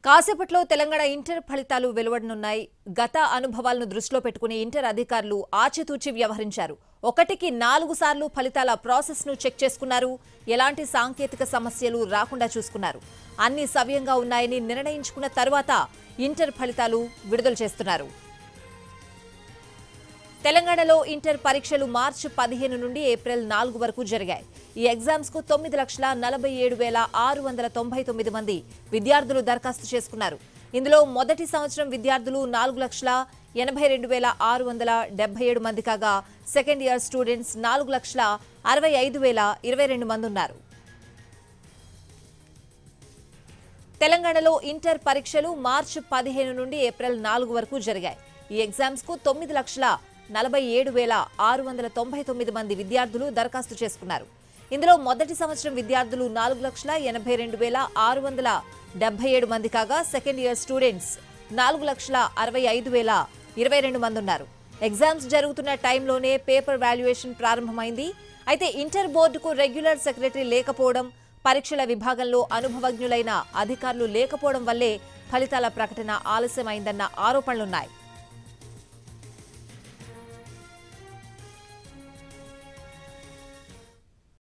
కాసేపట్లో తెలంగాణ ఇంటర్ ఫలితాలు వెలువడనున్నాయి గత అనుభవాలను దృష్టిలో పెట్టుకుని ఇంటర్ అధికారులు ఆచితూచి వ్యవహరించారు ఒకటికి నాలుగు సార్లు ఫలితాల ప్రాసెస్ ను చెక్ చేసుకున్నారు ఎలాంటి సాంకేతిక సమస్యలు రాకుండా చూసుకున్నారు అన్ని సవ్యంగా ఉన్నాయని నిర్ణయించుకున్న తర్వాత ఇంటర్ ఫలితాలు విడుదల చేస్తున్నారు తెలంగాణలో ఇంటర్ పరీక్షలు మార్చి పదిహేను నుండి ఏప్రిల్ నాలుగు వరకు జరిగాయి ఈ ఎగ్జామ్స్ కు తొమ్మిది లక్షల నలభై ఏడు వేల ఆరు వందల తొంభై తొమ్మిది మంది విద్యార్థులు దరఖాస్తు చేసుకున్నారు ఇందులో మొదటి సంవత్సరం విద్యార్థులు నాలుగు లక్షల ఎనభై రెండు వేల ఆరు వందల డెబ్బై ఏడు మంది కాగా సెకండ్ ఇయర్ స్టూడెంట్స్ నాలుగు లక్షల అరవై ఐదు వేల ఇరవై రెండు మంది ఉన్నారు తెలంగాణలో ఇంటర్ పరీక్షలు మార్చి పదిహేను నుండి ఏప్రిల్ నాలుగు వరకు జరిగాయి ఈ ఎగ్జామ్స్ కు తొమ్మిది లక్షల నలభై ఏడు వేల ఆరు వందల తొంభై తొమ్మిది మంది విద్యార్థులు దరఖాస్తు చేసుకున్నారు ఇందులో మొదటి సంవత్సరం విద్యార్థులు నాలుగు లక్షల ఎనభై రెండు వేల ఆరు వందల డెబ్బై ఏడు మంది కాగా సెకండ్ ఇయర్ స్టూడెంట్స్ నాలుగు లక్షల అరవై ఐదు వేల ఇరవై రెండు మంది ఉన్నారు ఎగ్జామ్స్ జరుగుతున్న టైంలోనే పేపర్ వాల్యుయేషన్ ప్రారంభమైంది అయితే ఇంటర్ బోర్డుకు రెగ్యులర్ సెక్రటరీ లేకపోవడం పరీక్షల విభాగంలో అనుభవజ్ఞులైన అధికారులు లేకపోవడం వల్లే ఫలితాల ప్రకటన ఆలస్యమైందన్న ఆరోపణలున్నాయి